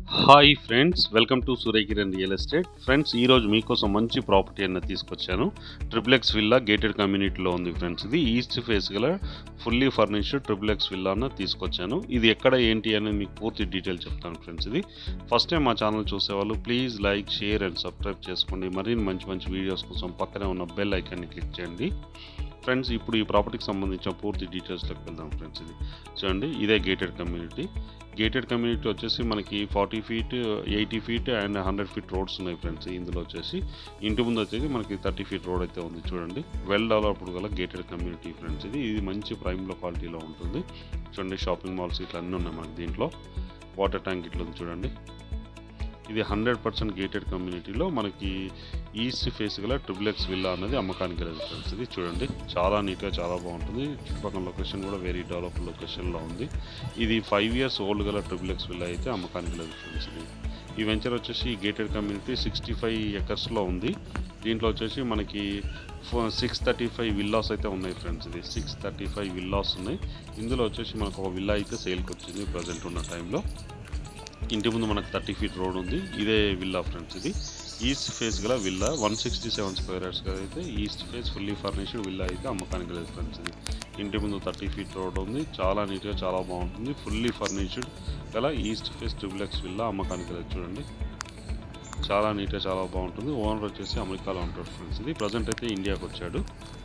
hi friends welcome to Suryakiran real estate friends ఈరోజు మీకోసం మంచి ప్రాపర్టీ అన్న తీసుకొచ్చాను ట్రిప్లెక్స్ విల్లా గేటెడ్ కమ్యూనిటీలో ఉంది ఫ్రెండ్స్ ఇది ఈస్ట్ ఫేస్ గల ఫుల్లీ ఫర్నిష్డ్ ట్రిప్లెక్స్ విల్లా అన్న తీసుకొచ్చాను ఇది ఎక్కడ ఏంటి అనేది మీకు పూర్తి డీటెయిల్ చెప్తాను ఫ్రెండ్స్ ఇది ఫస్ట్ టైం మా ఛానల్ చూసేవాళ్ళు please like share and subscribe చేసుకోండి మరిన్ని మంచి మంచి వీడియోస్ కోసం పక్కనే ఉన్న బెల్ ఐకాన్ని క్లిక్ చేయండి ఫ్రెండ్స్ ఇప్పుడు ఈ ప్రాపర్టీకి సంబంధించిన పూర్తి డీటెయిల్స్లోకి వెళ్దాం ఫ్రెండ్స్ ఇది చూడండి ఇదే గేటెడ్ కమ్యూనిటీ గేటెడ్ కమ్యూనిటీ వచ్చేసి మనకి forty feet eighty feet and hundred feet roads ఉన్నాయి ఫ్రెండ్స్ ఇందులో వచ్చేసి ఇంటి ముందు వచ్చేసి మనకి థర్టీ ఫీట్ రోడ్ అయితే ఉంది చూడండి వెల్ డెవలప్డ్ గల గేటెడ్ కమ్యూనిటీ ఫ్రెండ్స్ ఇది ఇది మంచి ప్రైమ్లో క్వాలిటీలో ఉంటుంది చూడండి షాపింగ్ మాల్స్ ఇట్లా అన్నీ ఉన్నాయి మనకి దీంట్లో వాటర్ ట్యాంక్ ఇట్లా ఉంది చూడండి ఇది హండ్రెడ్ పర్సెంట్ గేటెడ్ కమ్యూనిటీలో మనకి ఈస్ట్ ఫేస్ గల ట్రిపులెక్స్ విల్లా అనేది అమ్మకానికి లేదు ఫ్రెండ్స్ ఇది చూడండి చాలా నీట్గా చాలా బాగుంటుంది చుట్టుపక్కల లొకేషన్ కూడా వెరీ డెవలప్ లొకేషన్లో ఉంది ఇది ఫైవ్ ఇయర్స్ ఓల్డ్ గల ట్రిపులెక్స్ విల్లా అయితే అమ్మకానికి లేదు ఫ్రెండ్స్ ఇది ఈ వెంచర్ వచ్చేసి గేటెడ్ కమ్యూనిటీ సిక్స్టీ ఫైవ్ ఎకర్స్లో ఉంది దీంట్లో వచ్చేసి మనకి సిక్స్ థర్టీ ఫైవ్ విల్లాస్ అయితే ఉన్నాయి ఫ్రెండ్స్ ఇది సిక్స్ థర్టీ ఫైవ్ విల్లాస్ ఉన్నాయి ఇందులో వచ్చేసి మనకు ఒక విల్లా అయితే సేల్కి వచ్చింది ప్రజెంట్ ఉన్న టైంలో ఇంటి ముందు మనకు థర్టీ ఫీట్ రోడ్ ఉంది ఇదే విల్లా ఫ్రెండ్స్ ఇది ఈస్ట్ ఫేస్ గల villa one sixty seven square yards అయితే east face fully furnished villa అయితే అమ్మకానికి లేదు ఫ్రెండ్స్ ఇది ఇంటి ముందు థర్టీ ఫీట్ రోడ్ ఉంది చాలా నీట్గా చాలా బాగుంటుంది ఫుల్లీ ఫర్నిష్డ్ గల ఈస్ట్ ఫేస్ ట్రిపులెక్స్ విల్లా అమ్మకానికి లేదు చూడండి చాలా నీట్గా చాలా బాగుంటుంది ఓనర్ వచ్చేసి అమెరికాలో ఉంటాడు ఫ్రెండ్స్ ఇది ప్రజెంట్ అయితే ఇండియాకి వచ్చాడు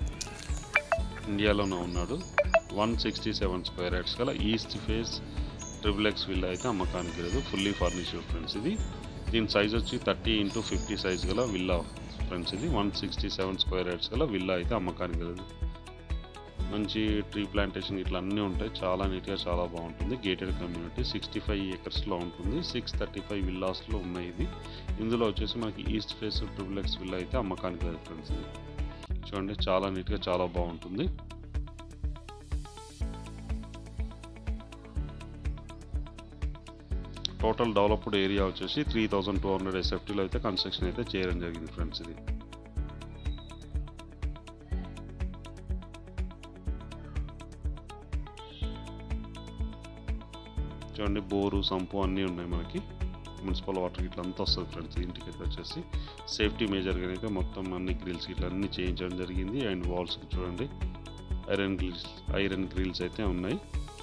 ఇండియాలోనే ఉన్నాడు one sixty seven square yards గల east face triple X villa అయితే అమ్మకానికి లేదు ఫుల్లీ ఫర్నిష్డ్ ఫ్రెండ్స్ ఇది దీని సైజ్ వచ్చి థర్టీ ఇంటూ ఫిఫ్టీ సైజ్ గల విల్లా ఫ్రెండ్స్ ఇది one sixty seven square yards గల విల్లా అయితే అమ్మకానికి లేదు మంచి ట్రీ ప్లాంటేషన్ ఇట్లా అన్నీ ఉంటాయి చాలా నీట్గా చాలా బాగుంటుంది గేటెడ్ కమ్యూనిటీ సిక్స్టీ ఫైవ్ ఏకర్స్లో ఉంటుంది సిక్స్ థర్టీ ఫైవ్ విల్లాస్లో ఉన్నాయి ఇది ఇందులో వచ్చేసి మనకి east face triple X villa అయితే అమ్మకానికి లేదు ఫ్రెండ్స్ ఇది చూడండి చాలా నీట్గా చాలా బాగుంటుంది టోటల్ డెవలప్డ్ ఏరియా వచ్చేసి త్రీ థౌజండ్ టూ హండ్రెడ్ ఎస్ఎఫ్టీలో అయితే కన్స్ట్రక్షన్ అయితే చేయడం జరిగింది ఫ్రెండ్స్ ఇది చూడండి బోరు సంపు అన్నీ ఉన్నాయి మనకి మున్సిపల్ వాటర్ ఇట్లా అంతా వస్తుంది ఫ్రెండ్స్ ఇంటికి అయితే వచ్చేసి సేఫ్టీ మేజర్గా అయితే మొత్తం అన్ని గ్రిల్స్ ఇట్లా అన్నీ చేయించడం జరిగింది అండ్ వాల్స్కి చూడండి ఐరన్ గ్రిల్స్ ఐరన్ గ్రిల్స్ అయితే ఉన్నాయి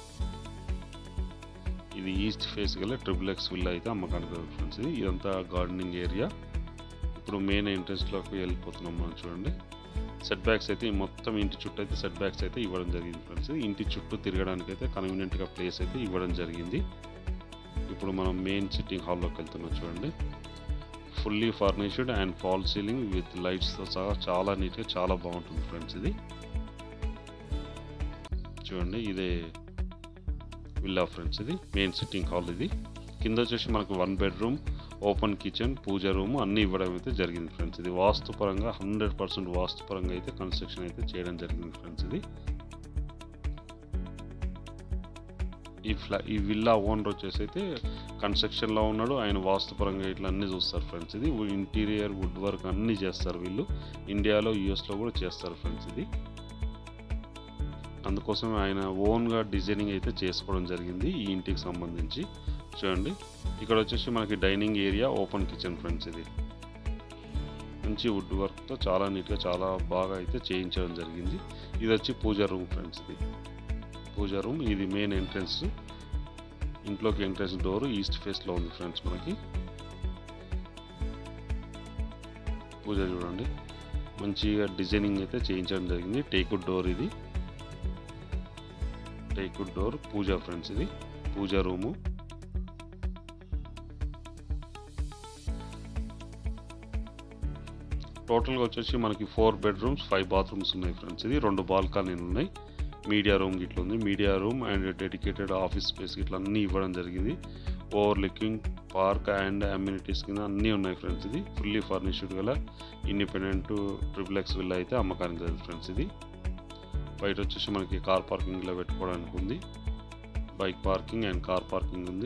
ఇది ఈస్ట్ ఫేస్ గల ట్రిపుల్ ఎక్స్ విల్లా అయితే అమ్మకానికి ఫ్రెండ్స్ ఇది ఇదంతా గార్డెనింగ్ ఏరియా ఇప్పుడు మెయిన్ ఎంట్రెన్స్లోకి వెళ్ళిపోతున్నాం మనం చూడండి సెట్ బ్యాక్స్ అయితే ఈ మొత్తం ఇంటి చుట్టూ అయితే సెట్ బ్యాక్స్ అయితే ఇవ్వడం జరిగింది ఫ్రెండ్స్ ఇంటి చుట్టూ తిరగడానికి అయితే కన్వీనియంట్గా ప్లేస్ అయితే ఇవ్వడం జరిగింది ఇప్పుడు మనం మెయిన్ సిట్టింగ్ హాల్లోకి వెళ్తున్నాం చూడండి fully furnished and fall ceiling with లైట్స్తో సహా చాలా నీట్గా చాలా బాగుంటుంది ఫ్రెండ్స్ ఇది చూడండి ఇదే విల్లా ఫ్రెండ్స్ ఇది మెయిన్ సిట్టింగ్ హాల్ ఇది కింద వచ్చేసి మనకు one bedroom open kitchen pooja room అన్నీ ఇవ్వడం అయితే జరిగింది ఫ్రెండ్స్ ఇది వాస్తు పరంగా హండ్రెడ్ పర్సెంట్ వాస్తు పరంగా అయితే కన్స్ట్రక్షన్ అయితే చేయడం జరిగింది ఫ్రెండ్స్ ఇది ఈ ఫ్లా ఈ విల్లా ఓనర్ వచ్చేసి అయితే కన్స్ట్రక్షన్లో ఉన్నాడు ఆయన వాస్తుపరంగా ఇట్లా అన్నీ చూస్తారు ఫ్రెండ్స్ ఇది ఇంటీరియర్ వుడ్ వర్క్ అన్నీ చేస్తారు వీళ్ళు ఇండియాలో యూఎస్లో కూడా చేస్తారు ఫ్రెండ్స్ ఇది అందుకోసం ఆయన ఓన్గా డిజైనింగ్ అయితే చేసుకోవడం జరిగింది ఈ ఇంటికి సంబంధించి చూడండి ఇక్కడ వచ్చేసి మనకి dining area open kitchen friends ఇది మంచి వుడ్ వర్క్తో చాలా నీట్గా చాలా బాగా అయితే చేయించడం జరిగింది ఇది వచ్చి పూజ రూమ్ ఫ్రెండ్స్ ఇది పూజ రూమ్ ఇది మెయిన్ ఎంట్రన్స్ ఇంట్లోకి ఎంట్రన్స్ డోర్ ఈస్ట్ ఫేస్లో ఉంది ఫ్రెండ్స్ మనకి పూజ చూడండి మంచిగా డిజైనింగ్ అయితే చేయించడం జరిగింది టేకుడ్ డోర్ ఇది టేకుడ్ డోర్ పూజ ఫ్రెండ్స్ ఇది పూజ రూము టోటల్గా వచ్చేసి మనకి ఫోర్ బెడ్రూమ్స్ ఫైవ్ బాత్రూమ్స్ ఉన్నాయి ఫ్రెండ్స్ ఇది రెండు బాల్కనీలు ఉన్నాయి మీడియా రూమ్ ఇట్లా ఉంది media room and dedicated office space ఇట్లా అన్నీ ఇవ్వడం జరిగింది overlooking park and amenities కింద అన్నీ ఉన్నాయి ఫ్రెండ్స్ ఇది ఫుల్లీ ఫర్నిష్డ్ గల ఇండిపెండెంట్ ట్రిపుల్ ఎక్స్ విల్ అయితే అమ్మకానికి లేదు ఫ్రెండ్స్ ఇది బయట వచ్చేసి మనకి కార్ పార్కింగ్లో పెట్టుకోవడానికి ఉంది bike parking and car parking ఉంది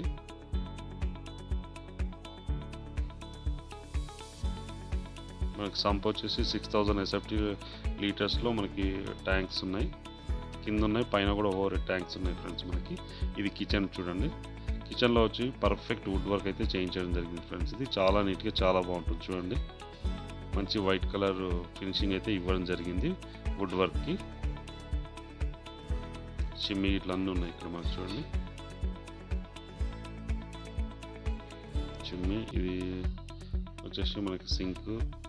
మనకి సంప్ వచ్చేసి సిక్స్ థౌజండ్ ఎస్ఎఫ్టీ లీటర్స్లో మనకి ట్యాంక్స్ ఉన్నాయి కింద ఉన్నాయి పైన కూడా ఓవర్ ట్యాంక్స్ ఉన్నాయి ఫ్రెండ్స్ మనకి ఇది కిచెన్ చూడండి కిచెన్లో వచ్చి పర్ఫెక్ట్ వుడ్ వర్క్ అయితే చేయించడం జరిగింది ఫ్రెండ్స్ ఇది చాలా నీట్గా చాలా బాగుంటుంది చూడండి మంచి వైట్ కలర్ ఫినిషింగ్ అయితే ఇవ్వడం జరిగింది వుడ్ వర్క్కి చిమ్మి ఇట్లా అన్నీ ఉన్నాయి ఇక్కడ మనకు చూడండి చిమ్మి ఇది వచ్చేసి మనకి సింక్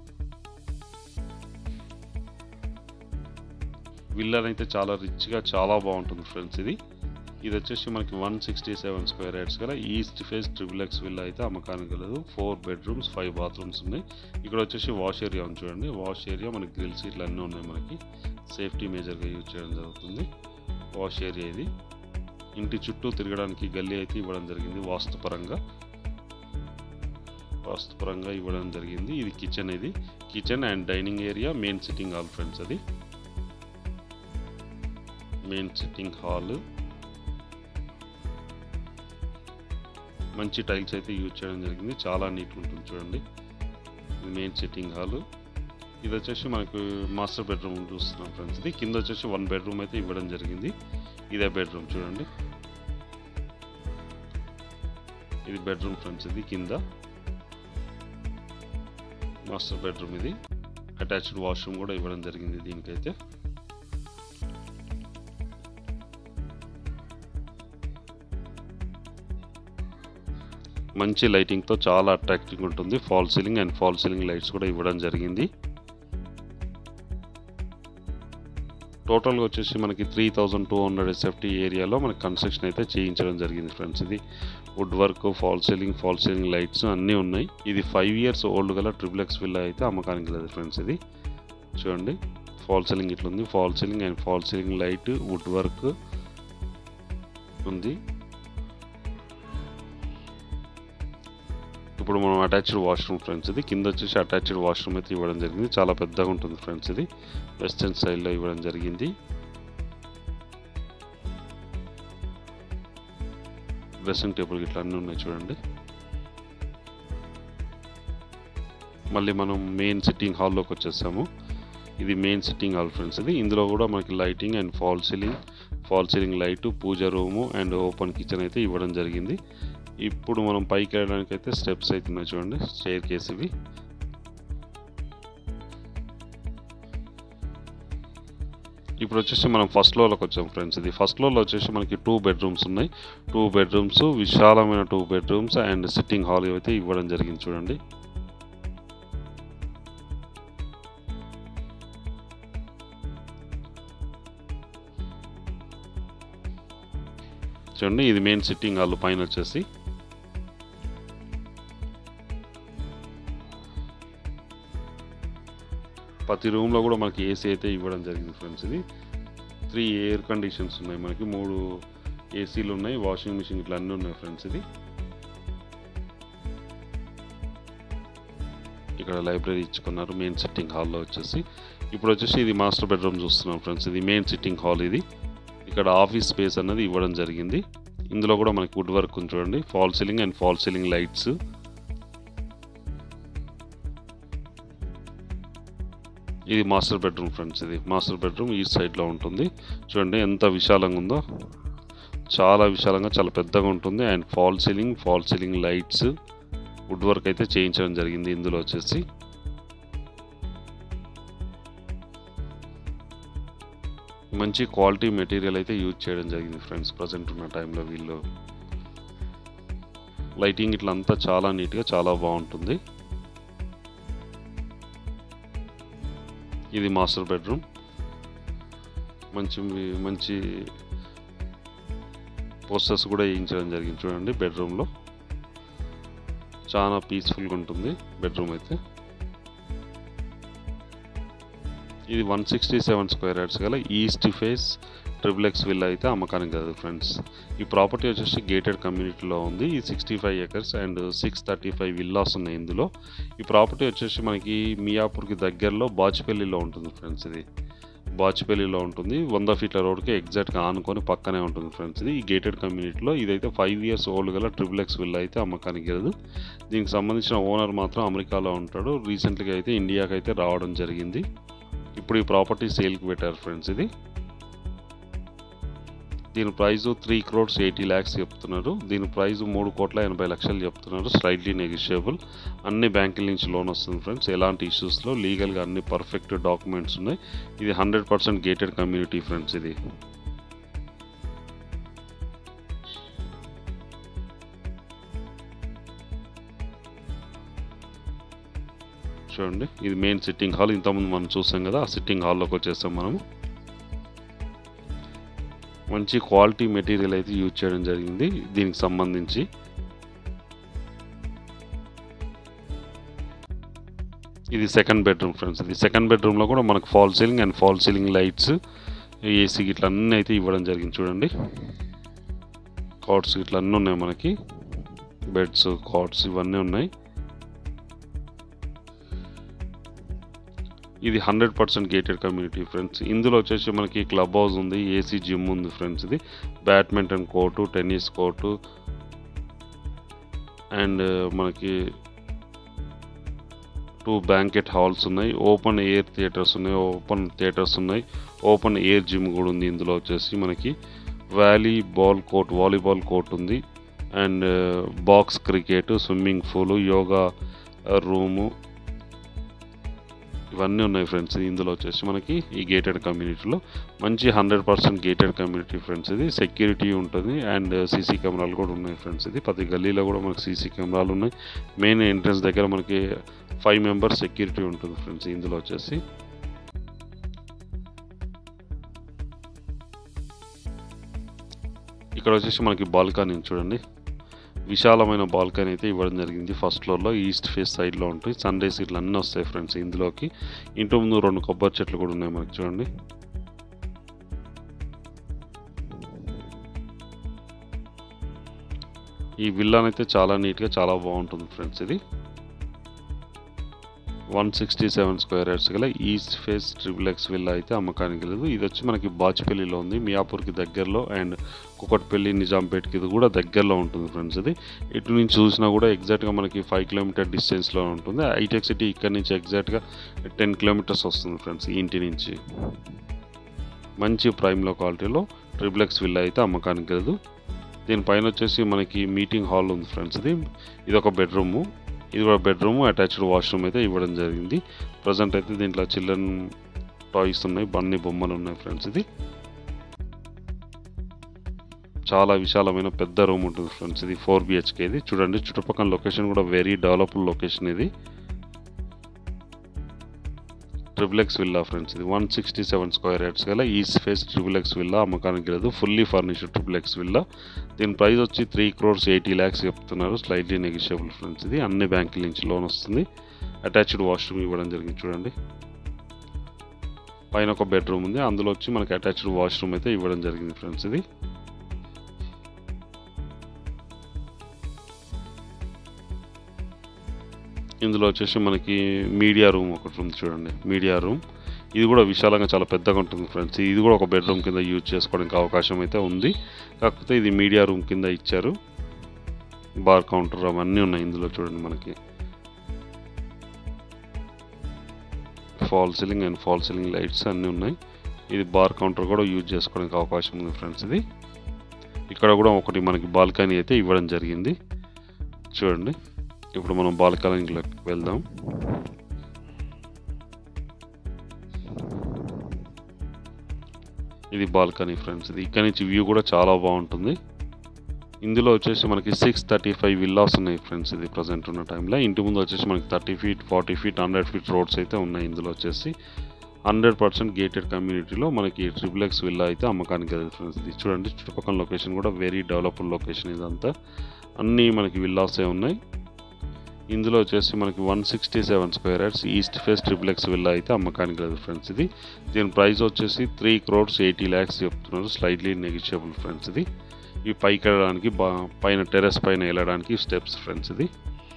విల్లర్ అయితే చాలా రిచ్గా చాలా బాగుంటుంది ఫ్రెండ్స్ ఇది ఇది వచ్చేసి మనకి one sixty seven square yards గల east face triple X villa అయితే అమ్మకానికి కలదు ఫోర్ బెడ్రూమ్స్ ఫైవ్ బాత్రూమ్స్ ఉన్నాయి ఇక్కడ వచ్చేసి వాష్ ఏరియా ఉంది చూడండి వాష్ ఏరియా మనకి గ్రిల్ సీట్లు అన్నీ ఉన్నాయి మనకి సేఫ్టీ మేజర్గా యూజ్ చేయడం జరుగుతుంది వాష్ ఏరియా ఇది ఇంటి చుట్టూ తిరగడానికి గల్లీ అయితే ఇవ్వడం జరిగింది వాస్తుపరంగా వాస్తుపరంగా ఇవ్వడం జరిగింది ఇది కిచెన్ ఇది kitchen and dining area main sitting hall friends అది మెయిన్ సిట్టింగ్ హాల్ మంచి టైల్స్ అయితే యూజ్ చేయడం జరిగింది చాలా నీట్గా ఉంటుంది చూడండి ఇది మెయిన్ సిట్టింగ్ హాల్ ఇది వచ్చేసి మనకు మాస్టర్ బెడ్రూమ్ చూస్తున్నాం ఫ్రెండ్స్ ఇది కింద వచ్చేసి వన్ బెడ్రూమ్ అయితే ఇవ్వడం జరిగింది ఇదే బెడ్రూమ్ చూడండి ఇది బెడ్రూమ్ ఫ్రెండ్స్ ఇది కింద మాస్టర్ బెడ్రూమ్ ఇది అటాచ్డ్ వాష్రూమ్ కూడా ఇవ్వడం జరిగింది దీనికైతే మంచి లైటింగ్తో చాలా అట్రాక్టింగ్ ఉంటుంది fall ceiling and fall ceiling lights కూడా ఇవ్వడం జరిగింది టోటల్గా వచ్చేసి మనకి three thousand two hundred SFT ఏరియాలో మనకి కన్స్ట్రక్షన్ అయితే చేయించడం జరిగింది ఫ్రెండ్స్ ఇది wood work fall ceiling fall ceiling lights అన్నీ ఉన్నాయి ఇది ఫైవ్ ఇయర్స్ ఓల్డ్ గల ట్రిపుల్ ఎక్స్ విల్లా అయితే అమ్మకానికి లేదు ఫ్రెండ్స్ ఇది చూడండి ఫాల్ సీలింగ్ ఇట్లా ఉంది fall ceiling and fall ceiling light wood work ఉంది ఇప్పుడు మనం అటాచ్డ్ వాష్రూమ్ ఫ్రెండ్స్ ఇది కింద వచ్చేసి అటాచ్డ్ వాష్రూమ్ అయితే ఇవ్వడం జరిగింది చాలా పెద్దగా ఉంటుంది ఫ్రెండ్స్ ఇది వెస్టర్న్ స్టైల్లో ఇవ్వడం జరిగింది డ్రెస్సింగ్ టేబుల్ ఇట్లా అన్నీ ఉన్నాయి చూడండి మళ్ళీ మనం మెయిన్ సిట్టింగ్ హాల్లోకి వచ్చేసాము ఇది మెయిన్ సిట్టింగ్ హాల్ ఫ్రెండ్స్ ఇది ఇందులో కూడా మనకి lighting and fall ceiling fall ceiling light pooja room and open kitchen అయితే ఇవ్వడం జరిగింది ఇప్పుడు మనం పైకి వెళ్ళడానికి అయితే స్టెప్స్ అయితే ఉన్నాయి చూడండి స్టేర్ కేస్ ఇవి ఇప్పుడు వచ్చేసి మనం ఫస్ట్ ఫ్లోర్లోకి వచ్చాం ఫ్రెండ్స్ ఇది ఫస్ట్ ఫ్లోర్లో వచ్చేసి మనకి టూ బెడ్రూమ్స్ ఉన్నాయి టూ బెడ్రూమ్స్ విశాలమైన two bedrooms and sitting hall అయితే ఇవ్వడం జరిగింది చూడండి చూడండి ఇది మెయిన్ సిట్టింగ్ హాల్ పైన వచ్చేసి ప్రతి రూమ్లో కూడా మనకి ఏసీ అయితే ఇవ్వడం జరిగింది ఫ్రెండ్స్ ఇది త్రీ ఎయిర్ కండిషన్స్ ఉన్నాయి మనకి మూడు ఏసీలు ఉన్నాయి వాషింగ్ మిషన్ ఇట్లా అన్నీ ఉన్నాయి ఫ్రెండ్స్ ఇది ఇక్కడ లైబ్రరీ ఇచ్చుకున్నారు మెయిన్ సిట్టింగ్ హాల్లో వచ్చేసి ఇప్పుడు వచ్చేసి ఇది మాస్టర్ బెడ్రూమ్ చూస్తున్నాం ఫ్రెండ్స్ ఇది మెయిన్ సిట్టింగ్ హాల్ ఇది ఇక్కడ ఆఫీస్ స్పేస్ అన్నది ఇవ్వడం జరిగింది ఇందులో కూడా మనకి వుడ్ వర్క్ ఉంది చూడండి fall ceiling and fall ceiling lights ఇది మాస్టర్ బెడ్రూమ్ ఫ్రెండ్స్ ఇది మాస్టర్ బెడ్రూమ్ ఈ సైడ్లో ఉంటుంది చూడండి ఎంత విశాలంగా ఉందో చాలా విశాలంగా చాలా పెద్దగా ఉంటుంది and fall ceiling fall ceiling lights wood work అయితే చేయించడం జరిగింది ఇందులో వచ్చేసి మంచి క్వాలిటీ మెటీరియల్ అయితే యూజ్ చేయడం జరిగింది ఫ్రెండ్స్ ప్రజెంట్ ఉన్న టైంలో వీళ్ళు లైటింగ్ ఇట్లా అంతా చాలా నీట్గా చాలా బాగుంటుంది ఇది మాస్టర్ బెడ్రూమ్ మంచి మంచి పోస్టర్స్ కూడా వేయించడం జరిగింది చూడండి బెడ్రూమ్లో చాలా పీస్ఫుల్గా ఉంటుంది బెడ్రూమ్ అయితే ఇది one sixty seven square yards గల east face triple X villa అయితే అమ్మకానికి కాదు ఫ్రెండ్స్ ఈ ప్రాపర్టీ వచ్చేసి గేటెడ్ కమ్యూనిటీలో ఉంది ఈ sixty five acres and six thirty five villas ఉన్నాయి ఇందులో ఈ ప్రాపర్టీ వచ్చేసి మనకి మియాపూర్కి దగ్గరలో బాచ్పల్లిలో ఉంటుంది ఫ్రెండ్స్ ఇది బాచ్పల్లిలో ఉంటుంది వంద ఫీట్ల రోడ్కి ఎగ్జాక్ట్గా ఆనుకొని పక్కనే ఉంటుంది ఫ్రెండ్స్ ఇది ఈ గేటెడ్ కమ్యూనిటీలో ఇదైతే ఫైవ్ ఇయర్స్ ఓల్డ్ గల ట్రిపుల్ ఎక్స్ విల్లా అయితే అమ్మకానికి లేదు దీనికి సంబంధించిన ఓనర్ మాత్రం అమెరికాలో ఉంటాడు రీసెంట్గా అయితే ఇండియాకి అయితే రావడం జరిగింది ఇప్పుడు ఈ ప్రాపర్టీ సేల్కి పెట్టారు ఫ్రెండ్స్ ఇది దీని price three crores eighty lakhs చెప్తున్నారు దీని ప్రైస్ మూడు కోట్ల ఎనభై లక్షలు చెప్తున్నారు స్లైట్లీ నెగిషియబుల్ అన్ని బ్యాంకుల నుంచి లోన్ వస్తుంది ఫ్రెండ్స్ ఎలాంటి ఇష్యూస్లో లీగల్గా అన్ని పర్ఫెక్ట్ డాక్యుమెంట్స్ ఉన్నాయి ఇది hundred percent gated community friends ఇది చూడండి ఇది మెయిన్ సిట్టింగ్ హాల్ ఇంతకుముందు మనం చూసాం కదా ఆ సిట్టింగ్ హాల్లోకి వచ్చేస్తాం మనము మంచి క్వాలిటీ మెటీరియల్ అయితే యూజ్ చేయడం జరిగింది దీనికి సంబంధించి ఇది సెకండ్ బెడ్రూమ్ ఫ్రెండ్స్ ఇది సెకండ్ బెడ్రూమ్లో కూడా మనకు fall ceiling and fall ceiling lights AC ఇట్లా అన్నీ అయితే ఇవ్వడం జరిగింది చూడండి కాట్స్ ఇట్లా అన్నీ ఉన్నాయి మనకి బెడ్స్ కాట్స్ ఇవన్నీ ఉన్నాయి ఇది hundred percent gated community friends ఇందులో వచ్చేసి మనకి క్లబ్ హౌస్ ఉంది ఏసీ జిమ్ ఉంది ఫ్రెండ్స్ ఇది badminton court tennis court and మనకి టూ బ్యాంకెట్ హాల్స్ ఉన్నాయి ఓపెన్ ఎయిర్ థియేటర్స్ ఉన్నాయి ఓపెన్ థియేటర్స్ ఉన్నాయి ఓపెన్ ఎయిర్ జిమ్ కూడా ఉంది ఇందులో వచ్చేసి మనకి volleyball court volleyball court ఉంది and box cricket swimming pool yoga room ఇవన్నీ ఉన్నాయి ఫ్రెండ్స్ ఇందులో వచ్చేసి మనకి ఈ గేటెడ్ కమ్యూనిటీలో మంచి hundred percent gated community friends ఇది సెక్యూరిటీ ఉంటుంది అండ్ సీసీ కెమెరాలు కూడా ఉన్నాయి ఫ్రెండ్స్ ఇది ప్రతి గల్లీలో కూడా మనకి సీసీ కెమెరాలు ఉన్నాయి మెయిన్ ఎంట్రన్స్ దగ్గర మనకి ఫైవ్ మెంబర్స్ సెక్యూరిటీ ఉంటుంది ఫ్రెండ్స్ ఇందులో వచ్చేసి ఇక్కడ వచ్చేసి మనకి బాల్కనీ చూడండి విశాలమైన బాల్కనీ అయితే ఇవ్వడం జరిగింది ఫస్ట్ ఫ్లోర్లో ఈస్ట్ ఫేస్ సైడ్లో ఉంటాయి సన్ రైస్ ఇట్లా అన్నీ వస్తాయి ఫ్రెండ్స్ ఇందులోకి ఇంటి ముందు రెండు కొబ్బరి చెట్లు కూడా ఉన్నాయి మనకి చూడండి ఈ విల్లానైతే చాలా నీట్గా చాలా బాగుంటుంది ఫ్రెండ్స్ ఇది one sixty seven square yards గల east face triple X villa అయితే అమ్మకానికి లేదు ఇది వచ్చి మనకి బాచిపల్లిలో ఉంది మియాపూర్కి దగ్గరలో అండ్ కుకట్పల్లి నిజాంపేట్కి ఇది కూడా దగ్గరలో ఉంటుంది ఫ్రెండ్స్ ఇది ఇటు నుంచి చూసినా కూడా ఎగ్జాక్ట్గా మనకి ఫైవ్ కిలోమీటర్ డిస్టెన్స్లో ఉంటుంది హైటెక్ సిటీ ఇక్కడ నుంచి ఎగ్జాక్ట్గా టెన్ కిలోమీటర్స్ వస్తుంది ఫ్రెండ్స్ ఈ ఇంటి నుంచి మంచి ప్రైమ్లో క్వాలిటీలో ట్రిపుల్ ఎక్స్ విల్లా అయితే అమ్మకానికి లేదు దీనిపైన వచ్చేసి మనకి మీటింగ్ హాల్ ఉంది ఫ్రెండ్స్ ఇది ఇది ఒక బెడ్రూము ఇది కూడా బెడ్రూమ్ అటాచ్డ్ వాష్రూమ్ అయితే ఇవ్వడం జరిగింది ప్రజెంట్ అయితే దీంట్లో చిల్డ్రన్ టాయ్స్ ఉన్నాయి బన్నీ బొమ్మలు ఉన్నాయి ఫ్రెండ్స్ ఇది చాలా విశాలమైన పెద్ద రూమ్ ఉంటుంది ఫ్రెండ్స్ ఇది ఫోర్ బిహెచ్కే ఇది చూడండి చుట్టుపక్కల లొకేషన్ కూడా వెరీ డెవలప్డ్ లొకేషన్ ఇది ట్రిపుల్ ఎక్స్ విల్లా ఫ్రెండ్స్ ఇది one sixty seven square yards గల east face triple X villa అమ్మకానికి లేదు fully furnished triple X villa దీని ప్రైస్ వచ్చి త్రీ క్రోర్స్ ఎయిటీ ల్యాక్స్ చెప్తున్నారు స్లైట్లీ నెగిషియబుల్ ఫ్రెండ్స్ ఇది అన్ని బ్యాంకుల నుంచి లోన్ వస్తుంది అటాచ్డ్ వాష్రూమ్ ఇవ్వడం జరిగింది చూడండి పైన ఒక బెడ్రూమ్ ఉంది అందులో వచ్చి మనకి అటాచ్డ్ వాష్రూమ్ అయితే ఇవ్వడం జరిగింది ఫ్రెండ్స్ ఇది ఇందులో వచ్చేసి మనకి మీడియా రూమ్ ఒకటి ఉంది చూడండి మీడియా రూమ్ ఇది కూడా విశాలంగా చాలా పెద్దగా ఉంటుంది ఫ్రెండ్స్ ఇది కూడా ఒక బెడ్రూమ్ కింద యూజ్ చేసుకోవడానికి అవకాశం అయితే ఉంది కాకపోతే ఇది మీడియా రూమ్ కింద ఇచ్చారు బార్ కౌంటర్ అవన్నీ ఉన్నాయి ఇందులో చూడండి మనకి fall ceiling and fall ceiling lights అన్నీ ఉన్నాయి ఇది బార్ కౌంటర్ కూడా యూజ్ చేసుకోవడానికి అవకాశం ఉంది ఫ్రెండ్స్ ఇది ఇక్కడ కూడా ఒకటి మనకి బాల్కనీ అయితే ఇవ్వడం జరిగింది చూడండి ఇప్పుడు మనం బాల్కనీలోకి వెళ్దాం ఇది బాల్కనీ ఫ్రెండ్స్ ఇది ఇక్కడ నుంచి వ్యూ కూడా చాలా బాగుంటుంది ఇందులో వచ్చేసి మనకి సిక్స్ థర్టీ ఫైవ్ విల్లాస్ ఉన్నాయి ఫ్రెండ్స్ ఇది ప్రజెంట్ ఉన్న టైంలో ఇంటి ముందు వచ్చేసి మనకి thirty feet forty feet hundred feet roads అయితే ఉన్నాయి ఇందులో వచ్చేసి హండ్రెడ్ పర్సెంట్ గేటెడ్ కమ్యూనిటీలో మనకి ట్రిపుల్ ఎక్స్ విల్లా అయితే అమ్మకానికి లేదు ఫ్రెండ్స్ ఇది చూడండి చుట్టుపక్కల లొకేషన్ కూడా వెరీ డెవలప్డ్ లొకేషన్ ఇదంతా అన్నీ మనకి విల్లాసే ఉన్నాయి ఇందులో వచ్చేసి మనకి one sixty seven square yards east face triple X villa అయితే అమ్మకానికి లేదు ఫ్రెండ్స్ ఇది దీని ప్రైస్ వచ్చేసి త్రీ క్రోడ్స్ ఎయిటీ ల్యాక్స్ చెప్తున్నారు స్లైట్లీ నెగిషియబుల్ ఫ్రెండ్స్ ఇది ఈ పైకి వెళ్ళడానికి బా పైన టెర్రస్ పైన వెళ్ళడానికి స్టెప్స్ ఫ్రెండ్స్ ఇది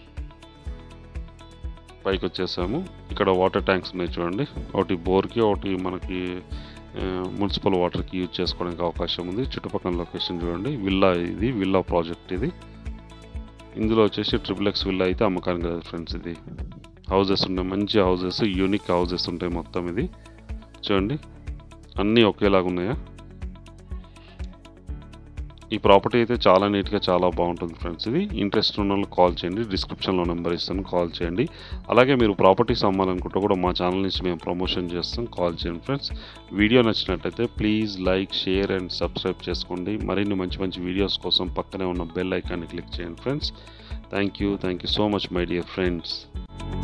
పైకి వచ్చేసాము ఇక్కడ వాటర్ ట్యాంక్స్ ఉన్నాయి చూడండి ఒకటి బోర్కి ఒకటి మనకి ఆ, మున్సిపల్ వాటర్కి యూజ్ చేసుకోవడానికి అవకాశం ఉంది చుట్టుపక్కల లొకేషన్ చూడండి విల్లా ఇది విల్లా ప్రాజెక్ట్ ఇది ఇందులో వచ్చేసి ట్రిపుల్ ఎక్స్ విల్లా అయితే అమ్మకానికి లేదు ఫ్రెండ్స్ ఇది హౌజెస్ ఉన్నాయి మంచి హౌజెస్ యూనిక్ హౌజెస్ ఉంటాయి మొత్తం ఇది చూడండి అన్నీ ఒకేలాగా ఉన్నాయా ఈ ప్రాపర్టీ అయితే చాలా నీట్గా చాలా బాగుంటుంది ఫ్రెండ్స్ ఇది ఇంట్రెస్ట్ ఉన్న వాళ్ళు కాల్ చేయండి డిస్క్రిప్షన్లో నెంబర్ ఇస్తాను కాల్ చేయండి అలాగే మీరు ప్రాపర్టీస్ అమ్మాలనుకుంటే కూడా మా ఛానల్ నుంచి మేము ప్రమోషన్ చేస్తాం కాల్ చేయండి ఫ్రెండ్స్ వీడియో నచ్చినట్టయితే please like share and subscribe చేసుకోండి మరిన్ని మంచి మంచి వీడియోస్ కోసం పక్కనే ఉన్న బెల్ ఐకాన్ని క్లిక్ చేయండి friends thank you thank you so much my dear friends